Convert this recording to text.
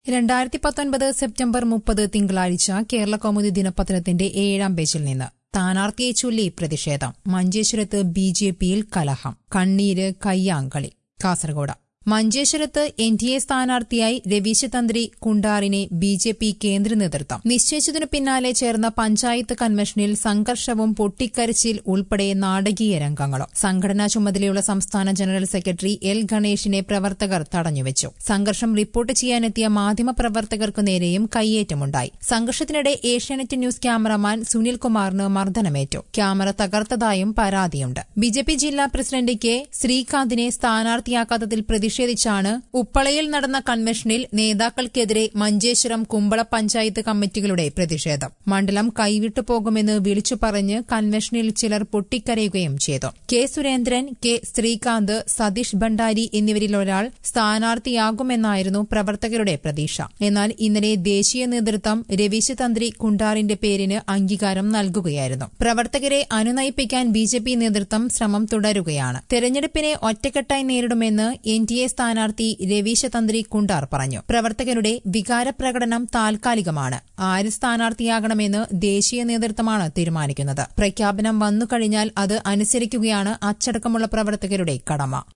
രണ്ടായിരത്തി പത്തൊൻപത് സെപ്റ്റംബർ മുപ്പത് തിങ്കളാഴ്ച കേരള കൗമുദി ദിനപത്രത്തിന്റെ ഏഴാം പേജിൽ നിന്ന് സ്ഥാനാർത്ഥിയെ ചൊല്ലി പ്രതിഷേധം മഞ്ചേശ്വരത്ത് ബി ജെ പിയിൽ കലഹം കണ്ണീര് കയ്യാങ്കളി കാസർഗോഡ് മഞ്ചേശ്വരത്ത് എൻ ഡി എ സ്ഥാനാർത്ഥിയായി രവീശ തന്ത്രി കുണ്ടാറിനെ ബി ജെ പി കേന്ദ്ര നേതൃത്വം നിശ്ചയിച്ചതിനു പിന്നാലെ ചേർന്ന പഞ്ചായത്ത് കൺവെൻഷനിൽ സംഘർഷവും പൊട്ടിക്കരച്ചിൽ ഉൾപ്പെടെ നാടകീയ രംഗങ്ങളും സംഘടനാ ചുമതലയുള്ള സംസ്ഥാന ജനറൽ സെക്രട്ടറി എൽ ഗണേഷിനെ പ്രവർത്തകർ തടഞ്ഞുവച്ചു സംഘർഷം റിപ്പോർട്ട് ചെയ്യാനെത്തിയ മാധ്യമപ്രവർത്തകർക്കു നേരെയും കയ്യേറ്റമുണ്ടായി സംഘർഷത്തിനിടെ ഏഷ്യാനെറ്റ് ന്യൂസ് ക്യാമറമാൻ സുനിൽ കുമാറിന് മർദ്ദനമേറ്റു ക്യാമറ തകർത്തതായും പരാതിയുണ്ട് ബി ജെ പി ജില്ലാ പ്രസിഡന്റ് കെ ശ്രീകാന്തിനെ സ്ഥാനാർത്ഥിയാക്കാത്തതിൽ പ്രതിഷേധിച്ചാണ് ഉപ്പളയിൽ നടന്ന കൺവെൻഷനിൽ നേതാക്കൾക്കെതിരെ മഞ്ചേശ്വരം കുമ്പള പഞ്ചായത്ത് കമ്മിറ്റികളുടെ പ്രതിഷേധം മണ്ഡലം കൈവിട്ടു പോകുമെന്ന് വിളിച്ചു പറഞ്ഞ് കൺവെൻഷനിൽ ചിലർ പൊട്ടിക്കരയുകയും ചെയ്തു കെ സുരേന്ദ്രൻ കെ ശ്രീകാന്ത് സതീഷ് ഭണ്ഡാരി എന്നിവരിൽ ഒരാൾ സ്ഥാനാർത്ഥിയാകുമെന്നായിരുന്നു പ്രവർത്തകരുടെ പ്രതീക്ഷ എന്നാൽ ഇന്നലെ ദേശീയ നേതൃത്വം രവീശ തന്ത്രി കുണ്ടാറിന്റെ പേരിന് അംഗീകാരം നൽകുകയായിരുന്നു പ്രവർത്തകരെ അനുനയിപ്പിക്കാൻ ബി ജെ പി നേതൃത്വം ശ്രമം തുടരുകയാണ് തെരഞ്ഞെടുപ്പിനെ ഒറ്റക്കെട്ടായി നേരിടുമെന്ന് എൻ ഡി എ സ്ഥാനാർത്ഥി രവീശ തന്ത്രി കുണ്ടാർ പറഞ്ഞു പ്രവർത്തകരുടെ വികാരപ്രകടനം താൽക്കാലികമാണ് ആര് സ്ഥാനാർത്ഥിയാകണമെന്ന് ദേശീയ നേതൃത്വമാണ് തീരുമാനിക്കുന്നത് പ്രഖ്യാപനം വന്നുകഴിഞ്ഞാൽ അത് അനുസരിക്കുകയാണ് അച്ചടക്കമുള്ള പ്രവർത്തകരുടെ കടമ